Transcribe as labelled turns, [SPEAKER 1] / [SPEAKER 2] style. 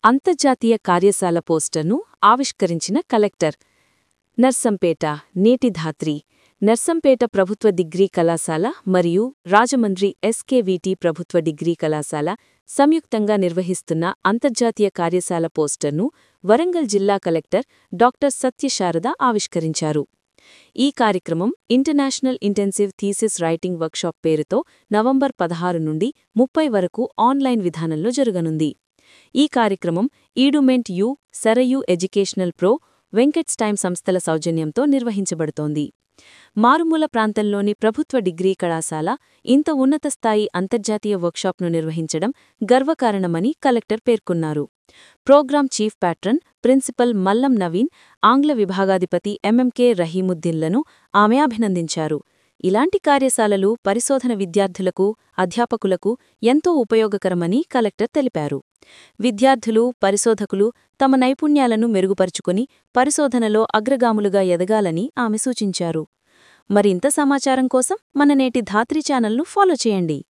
[SPEAKER 1] అంతర్జాతీయ కార్యశాల పోస్టర్ను ఆవిష్కరించిన కలెక్టర్ నర్సంపేట నేటి ధాత్రి నర్సంపేట ప్రభుత్వ డిగ్రీ కళాశాల మరియు రాజమండ్రి ఎస్కేవీటీ ప్రభుత్వ డిగ్రీ కళాశాల సంయుక్తంగా నిర్వహిస్తున్న అంతర్జాతీయ కార్యశాల పోస్టర్ను వరంగల్ జిల్లా కలెక్టర్ డాక్టర్ సత్యశారద ఆవిష్కరించారు ఈ కార్యక్రమం international intensive thesis writing workshop పేరుతో నవంబర్ పదహారు నుండి ముప్పై వరకు ఆన్లైన్ విధానంలో జరగనుంది ఈ కార్యక్రమం ఈడుమెంట్ U Sarayu educational pro Venkats time సంస్థల సౌజన్యంతో నిర్వహించబడుతోంది మారుమూల ప్రాంతంలోని ప్రభుత్వ డిగ్రీ కళాశాల ఇంత ఉన్నత స్థాయి అంతర్జాతీయ వర్క్షాప్ను నిర్వహించడం గర్వకారణమని కలెక్టర్ పేర్కొన్నారు program chief patron principal Mallam Naveen ఆంగ్ల విభాగాధిపతి ఎంఎంకే రహీముద్దీన్లను ఆమె అభినందించారు ఇలాంటి కార్యశాలలు పరిశోధన విద్యార్థులకు అధ్యాపకులకు ఎంతో ఉపయోగకరమని కలెక్టర్ తెలిపారు విద్యార్థులు పరిశోధకులు తమ నైపుణ్యాలను మెరుగుపరుచుకుని పరిశోధనలో అగ్రగాములుగా ఎదగాలని ఆమె సూచించారు మరింత సమాచారం కోసం మన నేటి ధాత్రి ఛానల్ను ఫాలో చేయండి